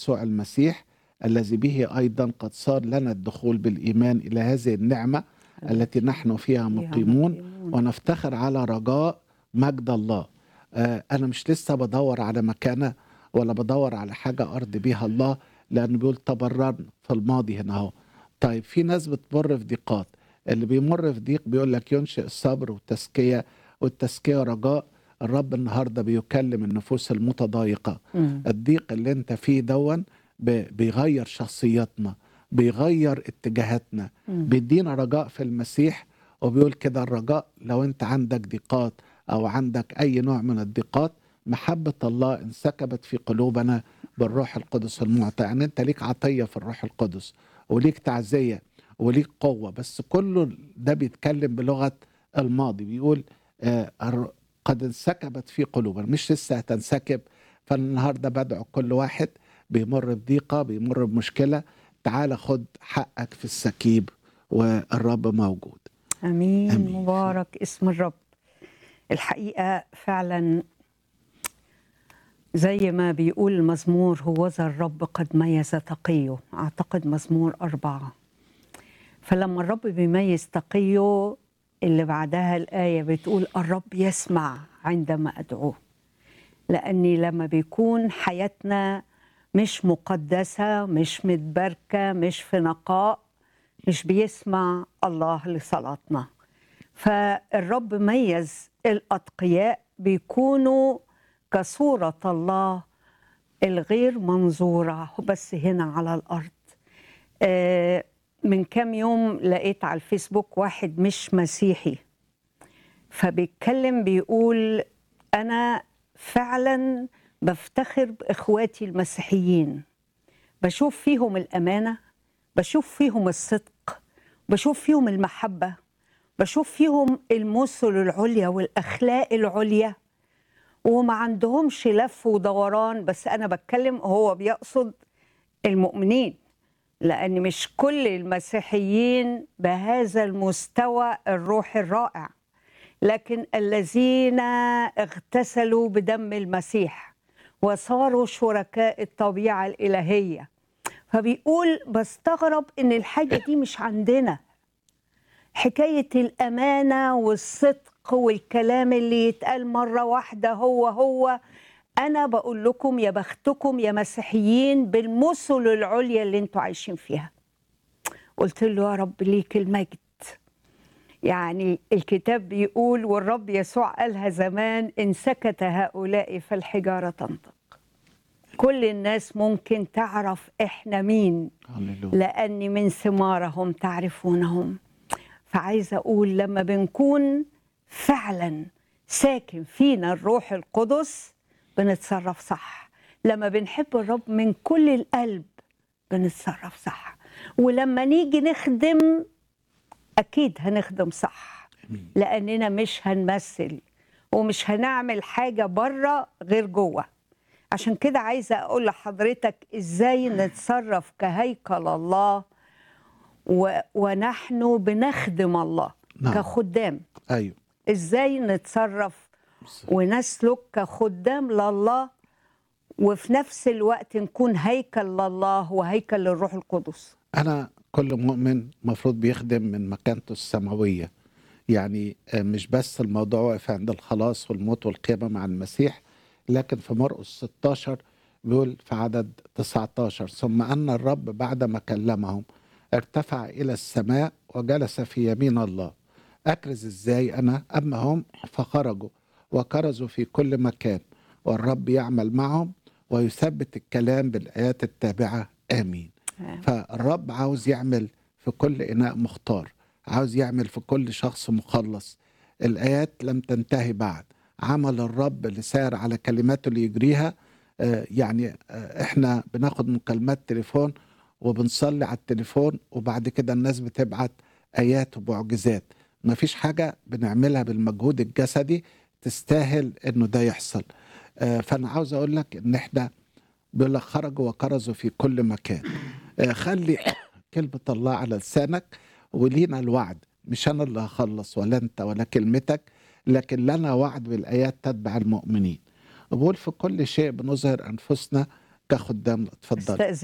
يسوع المسيح الذي به أيضا قد صار لنا الدخول بالإيمان إلى هذه النعمة التي نحن فيها مقيمون ونفتخر على رجاء مجد الله آه، أنا مش لسه بدور على مكانة ولا بدور على حاجة أرضي بيها الله لأنه بيقول تبررنا في الماضي هنا أهو طيب في ناس بتمر في ضيقات اللي بيمر في ضيق بيقول لك ينشئ الصبر والتزكية والتزكية رجاء الرب النهارده بيكلم النفوس المتضايقة مم. الضيق اللي انت فيه دون ب- بيغير شخصياتنا بيغير اتجاهاتنا مم. بيدينا رجاء في المسيح وبيقول كده الرجاء لو انت عندك ضيقات او عندك اي نوع من الضيقات محبة الله انسكبت في قلوبنا بالروح القدس المعطى يعني انت ليك عطية في الروح القدس وليك تعزية وليك قوة بس كله ده بيتكلم بلغة الماضي بيقول آه الر- قد انسكبت في قلوبنا مش لسه هتنسكب فالنهارده بدعو كل واحد بيمر بضيقة بيمر بمشكلة تعال خد حقك في السكيب والرب موجود امين, آمين. مبارك اسم الرب الحقيقه فعلا زي ما بيقول المزمور هو ذا الرب قد ميز تقيه اعتقد مزمور اربعه فلما الرب بيميز تقيه اللي بعدها الايه بتقول الرب يسمع عندما ادعوه لاني لما بيكون حياتنا مش مقدسه مش متباركه مش في نقاء مش بيسمع الله لصلاتنا فالرب ميز الاتقياء بيكونوا كصوره الله الغير منظوره بس هنا على الارض آه، من كام يوم لقيت على الفيسبوك واحد مش مسيحي فبيتكلم بيقول انا فعلا بفتخر باخواتي المسيحيين بشوف فيهم الامانه بشوف فيهم الصدق بشوف فيهم المحبه بشوف فيهم المثل العليا والاخلاق العليا وما عندهمش لف ودوران بس انا بتكلم هو بيقصد المؤمنين لان مش كل المسيحيين بهذا المستوى الروحي الرائع لكن الذين اغتسلوا بدم المسيح وصاروا شركاء الطبيعه الالهيه فبيقول بستغرب ان الحاجه دي مش عندنا حكايه الامانه والصدق والكلام اللي يتقال مره واحده هو هو انا بقول لكم يا بختكم يا مسيحيين بالمثل العليا اللي انتوا عايشين فيها قلت له يا رب ليك المجد يعني الكتاب بيقول والرب يسوع قالها زمان ان سكت هؤلاء فالحجاره تنطق كل الناس ممكن تعرف احنا مين هللويا لأني من ثمارهم تعرفونهم فعايزة أقول لما بنكون فعلا ساكن فينا الروح القدس بنتصرف صح لما بنحب الرب من كل القلب بنتصرف صح ولما نيجي نخدم أكيد هنخدم صح امين لأننا مش هنمثل ومش هنعمل حاجة بره غير جوه عشان كده عايزة أقول لحضرتك إزاي نتصرف كهيكل الله و... ونحن بنخدم الله نعم. كخدام ايوه إزاي نتصرف ونسلك كخدام لله وفي نفس الوقت نكون هيكل لله وهيكل للروح القدس انا كل مؤمن مفروض بيخدم من مكانته السماويه يعني آه، مش بس الموضوع واقف عند الخلاص والموت والقيامه مع المسيح لكن في مرقس 16 بيقول في عدد 19 ثم ان الرب بعدما كلمهم ارتفع الى السماء وجلس في يمين الله اكرز ازاي انا اما هم فخرجوا وكرزوا في كل مكان والرب يعمل معهم ويثبت الكلام بالايات التابعه امين فالرب عاوز يعمل في كل اناء مختار عاوز يعمل في كل شخص مخلص الايات لم تنتهي بعد عمل الرب اللي سار على كلماته اللي يجريها آه، يعني آه، احنا بناخد مكالمات تليفون وبنصلي على التليفون وبعد كده الناس بتبعت ايات ومعجزات ما فيش حاجه بنعملها بالمجهود الجسدي تستاهل انه ده يحصل آه، فانا عاوز اقول لك ان احنا بيقول لك خرجوا وكرزوا في كل مكان آه، خلي كلمة الله على لسانك ولينا الوعد مش أنا اللي هخلص ولا أنت ولا كلمتك لكن لنا وعد بالآيات تتبع المؤمنين بقول في كل شيء بنظهر أنفسنا كخدام اتفضل استأذن